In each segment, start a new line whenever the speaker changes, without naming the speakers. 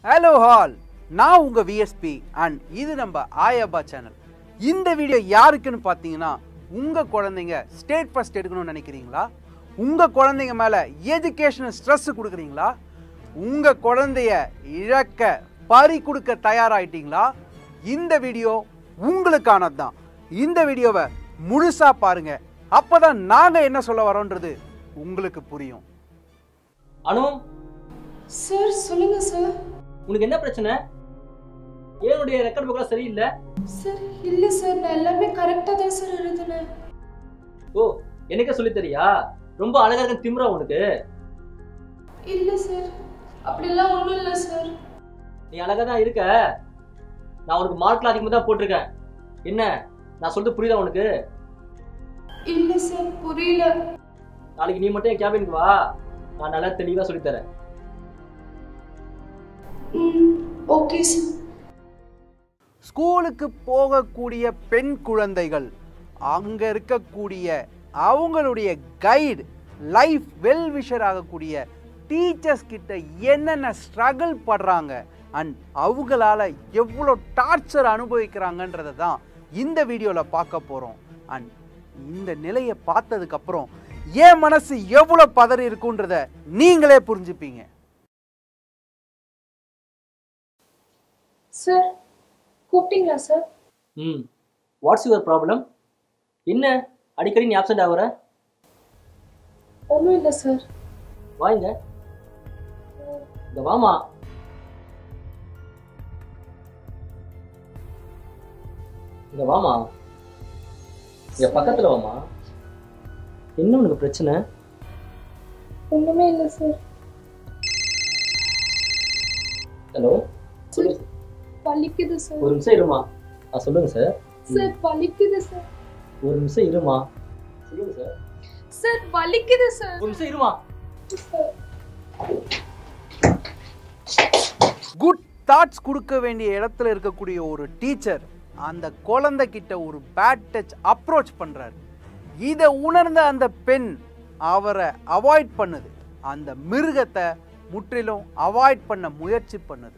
hello hall நான் உங்கள் VSP and இது நம்ம ஆயபா சேனல் இந்த வீடியோ யாருக்குன்னு பார்த்தீங்கன்னா உங்கள் குழந்தைங்க ஸ்டேட் ஃபர்ஸ்ட் எடுக்கணும்னு நினைக்கிறீங்களா உங்கள் குழந்தைங்க மேலே எஜுகேஷனல் ஸ்ட்ரெஸ் கொடுக்குறீங்களா உங்கள் குழந்தைய இழக்க பறி கொடுக்க தயாராயிட்டீங்களா இந்த வீடியோ உங்களுக்கானது தான் இந்த வீடியோவை முழுசாக பாருங்க அப்பதான் நாங்கள் என்ன சொல்ல வரோன்றது உங்களுக்கு புரியும்
அனு
சார் சொல்லுங்க சார்
உனக்கு என்ன பிரச்சனை ஏனுடைய ரெக்கார்ட் புக்கெல்லாம் சரியில்லை
சார் இல்ல சார் நான் எல்லாமே கரெக்டா தான் சார் எழுதினேன்
ஓ எனக்கே சொல்லி தெரியா ரொம்ப அழகா இருக்க திமிரா உனக்கு
இல்ல சார் அப்படிலாம் ஒண்ணும் இல்ல சார்
நீ அழகா தான் இருக்க நான் உனக்கு மார்க்ல அதிகமாக தான் போட்டிருக்கேன் என்ன நான் சொல்றது புரியுதா உனக்கு
இல்ல சார் புரியல
நாளைக்கு நீ மட்டும் என் கேபினுக்கு வா நான் நல்லா தெளிவா சொல்லித் தரேன்
ம் ஓகே சார்
ஸ்கூலுக்கு போகக்கூடிய பெண் குழந்தைகள் அங்கே இருக்கக்கூடிய அவங்களுடைய கைடு லைஃப் வெல்விஷர் ஆகக்கூடிய டீச்சர்ஸ் கிட்ட என்னென்ன ஸ்ட்ரகிள் படுறாங்க அண்ட் அவங்களால எவ்வளோ டார்ச்சர் அனுபவிக்கிறாங்கன்றதை தான் இந்த வீடியோவில் பார்க்க போகிறோம் அண்ட் இந்த நிலையை பார்த்ததுக்கப்புறம் என் மனசு எவ்வளோ பதறி இருக்குன்றத நீங்களே புரிஞ்சுப்பீங்க
சார் கூப்பிட்டீங்களா சார்
ம் வாட்ஸ் யுவர் ப்ராப்ளம் என்ன அடிக்கடி நீ ஆப்சென்ட் ஆகுற
ஒன்றும் இல்லை சார்
வாங்க இந்த வாமா இங்க வாமா இங்க பக்கத்துல வாமா என்ன உனக்கு பிரச்சனை
ஒன்றுமே இல்லை சார்
ஹலோ சொல்லு
வலிக்குது சார்
ஒரு நிமிஷம் இருமா ஆ சொல்லுங்க சார்
சார் வலிக்குது சார்
ஒரு நிமிஷம் இருமா சொல்லுங்க சார்
சார் வலிக்குது சார்
ஒரு நிமிஷம் இருமா
சார்
குட் தாட்ஸ் கொடுக்க வேண்டிய இடத்துல இருக்கக்கூடிய ஒரு டீச்சர் அந்த குழந்தைகிட்ட ஒரு பேட் டச் அப்ரோச் பண்றாரு இதை உணர்ந்த அந்த பெண் அவரை அவாய்ட் பண்ணுது அந்த மிருகத்தை முற்றிலும் அவாய்ட் பண்ண முயற்சி பண்ணுது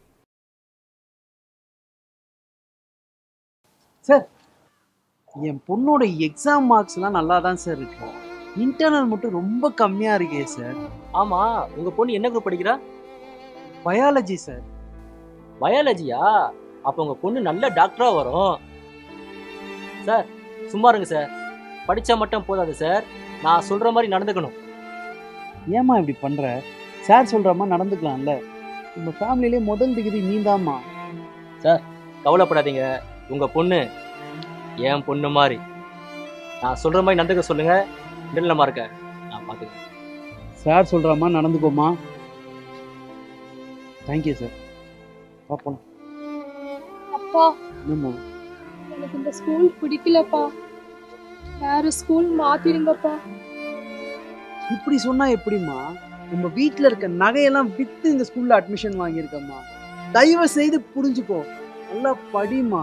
சார் என் பொண்ணோட எக்ஸாம் மார்க்ஸ்லாம் நல்லா தான் சார் இருக்கு இன்டர்னல் மட்டும் ரொம்ப கம்மியாக இருக்கே சார்
ஆமா உங்க பொண்ணு என்ன குரூப் படிக்கிறா
பயாலஜி சார்
பயாலஜியா அப்ப உங்க பொண்ணு நல்ல டாக்டரா வரும் சார் சும்மா இருங்க சார் படிச்சா மட்டும் போதாது சார் நான் சொல்ற மாதிரி நடந்துக்கணும்
ஏம்மா இப்படி பண்ணுற சார் சொல்கிற மாதிரி நடந்துக்கலாம்ல நம்ம ஃபேமிலியிலே முதல் டிகிரி நீந்தாம்மா
கவலைப்படாதீங்க உங்க பொண்ணு என் பொண்ணு மாதிரி நான் சொல்ற மாதிரி நடந்துக்க சொல்லுங்க நிர்ணயமா இருக்க நான் பாத்துக்கிறேன்
சார் சொல்கிற மாதிரி நடந்துக்கோமா தேங்க்யூ சார் பார்ப்போம்
அப்பா
என்னம்மா
எனக்கு இந்த ஸ்கூல் பிடிக்கலப்பா வேற ஸ்கூல் மாத்திருங்கப்பா
இப்படி சொன்னா எப்படிம்மா நம்ம வீட்டில் இருக்க நகையெல்லாம் வித்து இந்த ஸ்கூல்ல அட்மிஷன் வாங்கியிருக்கம்மா தயவு செய்து புரிஞ்சுக்கோ நல்லா படிம்மா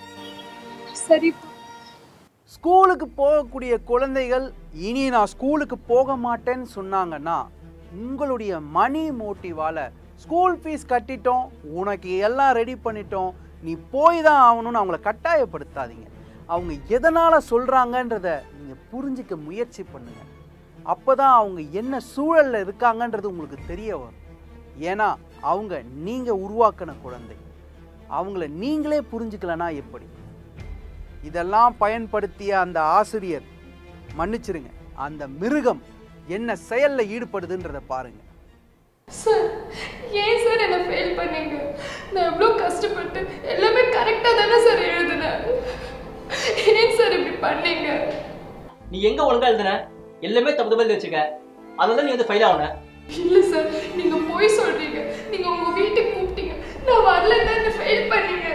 சரிப்பா
ஸ்கூலுக்கு போகக்கூடிய குழந்தைகள் இனி நான் ஸ்கூலுக்கு போக மாட்டேன்னு சொன்னாங்கன்னா உங்களுடைய மணி மோட்டிவால ஸ்கூல் ஃபீஸ் கட்டிட்டோம் உனக்கு எல்லாம் ரெடி பண்ணிட்டோம் நீ போய் தான் ஆகணும்னு அவங்கள கட்டாயப்படுத்தாதீங்க அவங்க எதனால் சொல்கிறாங்கன்றத நீங்கள் புரிஞ்சிக்க முயற்சி பண்ணுங்க அப்போ தான் அவங்க என்ன சூழலில் இருக்காங்கன்றது உங்களுக்கு தெரிய வரும் ஏன்னா அவங்க நீங்கள் உருவாக்கின குழந்தை அவங்கள நீங்களே புரிஞ்சுக்கலனா எப்படி இதெல்லாம் பயன்படுத்திய அந்த ஆசிரியர் மன்னிச்சிருங்க அந்த மிருகம் என்ன செயல்ல ஈடுபடுதுன்றத பாருங்க
சார் ஏன் சார் என்ன ஃபெயில் பண்ணீங்க நான் எவ்வளோ கஷ்டப்பட்டு எல்லாமே கரெக்டாக தானே சார் எழுதினேன் ஏன் சார் இப்படி பண்ணீங்க
நீ எங்க ஒழுங்கா எழுதுன எல்லாமே தப்பு தப்பு எழுதி வச்சுக்க அதனால நீ வந்து ஃபெயில் ஆகுன
இல்லை சார் நீங்கள் போய் சொல்கிறீங்க நீங்கள் உங்கள் வீட்டுக்கு கூப்பிட்டீங்க நான் வரலன்னு என்ன ஃபெயில் பண்ணீங்க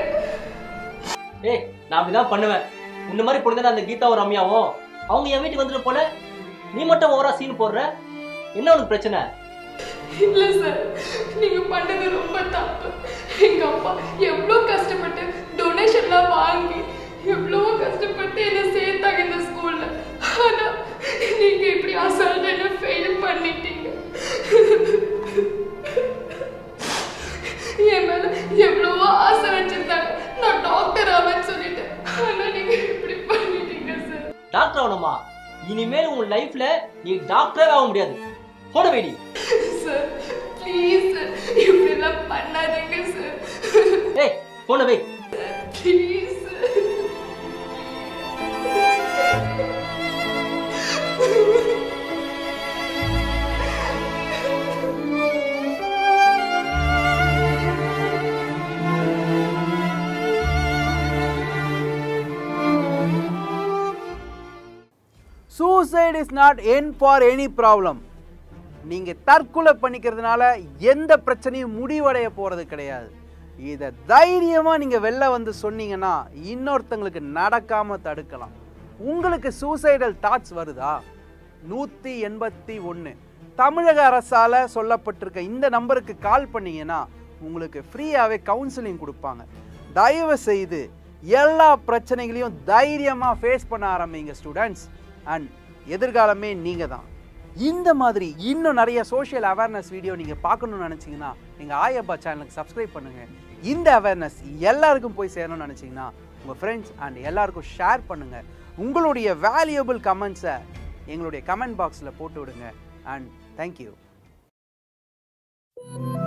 ஏய் நான் அப்படிதான் பண்ணுவேன் உன்ன மாதிரி பொழுது அந்த கீதாவும் ரம்யாவும் அவங்க என் வீட்டுக்கு வந்துட்டு போல நீ மட்டும் ஓவரா சீன் போடுற என்ன உனக்கு பிரச்சனை
இல்லை சார் நீங்கள் பண்ணது ரொம்ப தப்பு எங்கள் அப்பா எவ்வளோ கஷ்டப்பட்டு டொனேஷன்லாம் வாங்கி எவ்வளோ கஷ்டப்பட்டு என்னை சேர்த்தாங்க இந்த ஸ்கூலில் ஆனால் நீங்கள் இப்படி அசால்ட்டாக என்ன ஃபெயில் பண்ணிட்டீங்க என் மேல எவ்வளவோ ஆசை வச்சிருந்தாங்க நான் டாக்டர் ஆவேன்னு சொல்லிட்டு ஆனா நீங்க இப்படி பண்ணிட்டீங்க சார்
டாக்டர் ஆகணுமா இனிமேல் உன் லைஃப்ல நீ டாக்டரே ஆக முடியாது போட வேடி
சார் ப்ளீஸ் சார் இப்படிலாம் பண்ணாதீங்க சார்
ஏய் போன வை
please sir
suicide is not an for any problem நீங்க தற்கொலை பண்ணிக்கிறதுனால எந்த பிரச்சனையும் முடிவடைய போறது கிடையாது இதை தைரியமா நீங்க வெளில வந்து சொன்னீங்கன்னா இன்னொருத்தங்களுக்கு நடக்காம தடுக்கலாம் உங்களுக்கு சூசைடல் தாட்ஸ் வருதா நூற்றி எண்பத்தி ஒன்று தமிழக அரசால சொல்லப்பட்டிருக்க இந்த நம்பருக்கு கால் பண்ணீங்கன்னா உங்களுக்கு ஃப்ரீயாகவே கவுன்சிலிங் கொடுப்பாங்க தயவு செய்து எல்லா பிரச்சனைகளையும் தைரியமாக ஃபேஸ் பண்ண ஆரம்பிங்க ஸ்டூடெண்ட்ஸ் அண்ட் எதிர்காலமே நீங்கள் தான் இந்த மாதிரி இன்னும் நிறைய சோஷியல் அவேர்னஸ் வீடியோ நீங்கள் பார்க்கணும்னு நினச்சிங்கன்னா நீங்கள் ஆயப்பா சேனலுக்கு சப்ஸ்கிரைப் பண்ணுங்கள் இந்த அவேர்னஸ் எல்லாருக்கும் போய் சேரணும்னு நினச்சிங்கன்னா உங்கள் ஃப்ரெண்ட்ஸ் அண்ட் எல்லாருக்கும் ஷேர் பண்ணுங்கள் உங்களுடைய வேல்யூபிள் கமெண்ட்ஸை எங்களுடைய கமெண்ட் பாக்ஸில் போட்டு விடுங்க அண்ட் தேங்க்யூ